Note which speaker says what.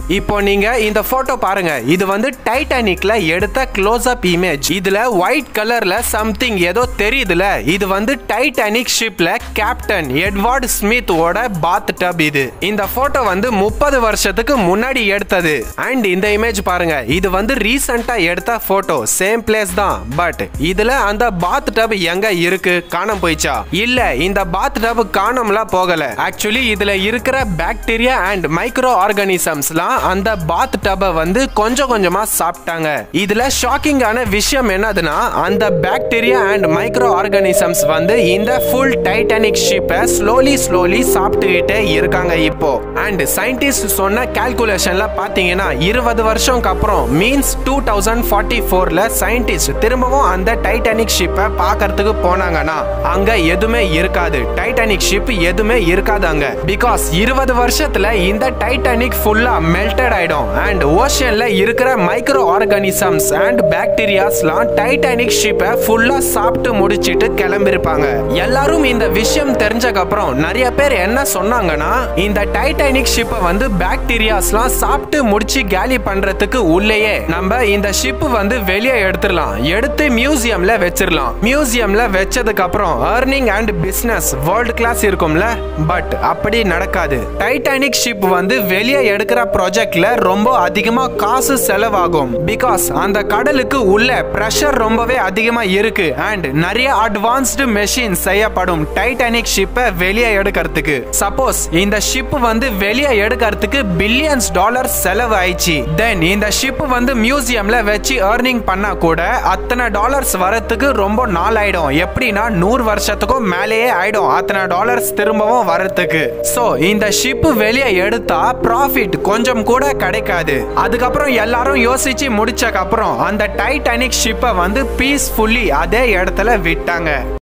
Speaker 1: இப்போ நீங்க இந்த போட்டோ பாருங்க இது வந்து டைட்டானிக்ல எடுத்த க்ளோஸ் அப் இமேஜ் இதுல ஒயிட் கலர்ல சம்திங் ஏதோ தெரியுதுல இது வந்து டைட்டானிக் ஷிப்ல கேப்டன் எட்வர்ட் ஸ்மித் ஓட பாத் டப் இது இந்த போட்டோ வந்து முப்பது வருஷத்துக்கு முன்னாடி எடுத்தது அண்ட் இந்த இமேஜ் பாருங்க இது வந்து ரீசெண்டா எடுத்த போட்டோ சேம் பிளேஸ் தான் பட் இதுல அந்த பாத் டப் எங்க இருக்கு காணாம போயிச்சா இல்ல இந்த பாத் டப் காணாமலாம் போகல ஆக்சுவலி இதுல இருக்கிற பாக்டீரியா அண்ட் மைக்ரோ ஆர்கானிசம்ஸ்லாம் அந்த பாத் டப்பை வந்து கொஞ்சம் கொஞ்சமா சாப்பிட்டாங்க இதுல ஷாக்கிங்கான விஷயம் என்னதுன்னா அந்த பாக்டீரியா அண்ட் மைக்ரோ ஆர்கானிசம்ஸ் வந்து இந்த ஃபுல் டைட்டானிக் ஷிப்பை ஸ்லோலி ஸ்லோலி சாப்பிட்டுக்கிட்டே இருக்காங்க இப்போ அண்ட் சயின்டிஸ்ட் சொன்ன கால்குலேஷன்ல பாத்தீங்கன்னா இருபது வருஷம்க்கு அப்புறம் மீன்ஸ் டூ தௌசண்ட் ஃபார்ட்டி ஃபோர்ல சயின்டிஸ்ட் திரும்பவும் அந்த டைட்டானிக் ஷிப்பை பார்க்கறதுக்கு போனாங்கன்னா அங்க எதுவுமே இருக்காது டைட்டானிக் ஷிப் எதுவுமே இருக்காது அங்க பிகாஸ் இருபது வருஷத்துல இந்த டைட்டானிக் ஃபுல்லா மெல்டட் ஆயிடும் அண்ட் ஓஷன்ல இருக்கிற மைக்ரோ ஆர்கானிசம்ஸ் அண்ட் பாக்டீரியாஸ்லாம் டைட்டானிக் ஷிப்பை ஃபுல்லா சாப்பிட்டு முடிச்சிட்டு கிளம்பிருப்பாங்க எல்லாரும் இந்த விஷயம் தெரிஞ்சக்கு அப்புறம் நிறைய பேர் என்ன சொன்னாங்கன்னா இந்த டைட்டானிக் ஷிப்பை வந்து பாக்டீரியாஸ்லாம் சாப்பிட்டு முடிச்சு காலி பண்றதுக்கு உள்ளேயே நம்ம இந்த ஷிப் வந்து வெளியே எடுத்துடலாம் எடுத்து மியூசியம்ல வச்சிடலாம் மியூசியம்ல வச்சதுக்கு அப்புறம் earning and business world class இருக்கும்ல பட் அப்படி நடக்காது டைட்டானிக் ஷிப் வந்து வெளியே எடுக்கிற ப்ராஜெக்ட்ல ரொம்ப அதிகமா காசு செலவாகும் பிகாஸ் அந்த கடலுக்கு உள்ள பிரஷர் ரொம்பவே அதிகமா இருக்கு அண்ட் நிறைய அட்வான்ஸ்டு மெஷின் செய்யப்படும் டைட்டானிக் ஷிப்பை வெளியே எடுக்கிறதுக்கு சப்போஸ் இந்த ஷிப் வந்து வெளியே எடுக்கிறதுக்கு பில்லியன்ஸ் டாலர் செலவு ஆயிடுச்சு தென் இந்த ஷிப் வந்து மியூசியம்ல வச்சு ஏர்னிங் பண்ணா கூட அத்தனை டாலர்ஸ் வரத்துக்கு ரொம்ப நாள் ஆயிடும் எப்படின்னா நூறு வருஷத்துக்கும் மேலேயே ஆயிடும் அத்தனை டாலர்ஸ் திரும்பவும் வரத்துக்கு சோ இந்த ஷிப் வெளியே எடுத்தா ப்ராஃபிட் கொஞ்சம் கூட கிடைக்காது அதுக்கப்புறம் எல்லாரும் யோசிச்சு முடிச்சக்கு அப்புறம் அந்த டைட்டானிக் ஷிப்பை வந்து பீஸ்ஃபுல்லி அதே இடத்துல விட்டாங்க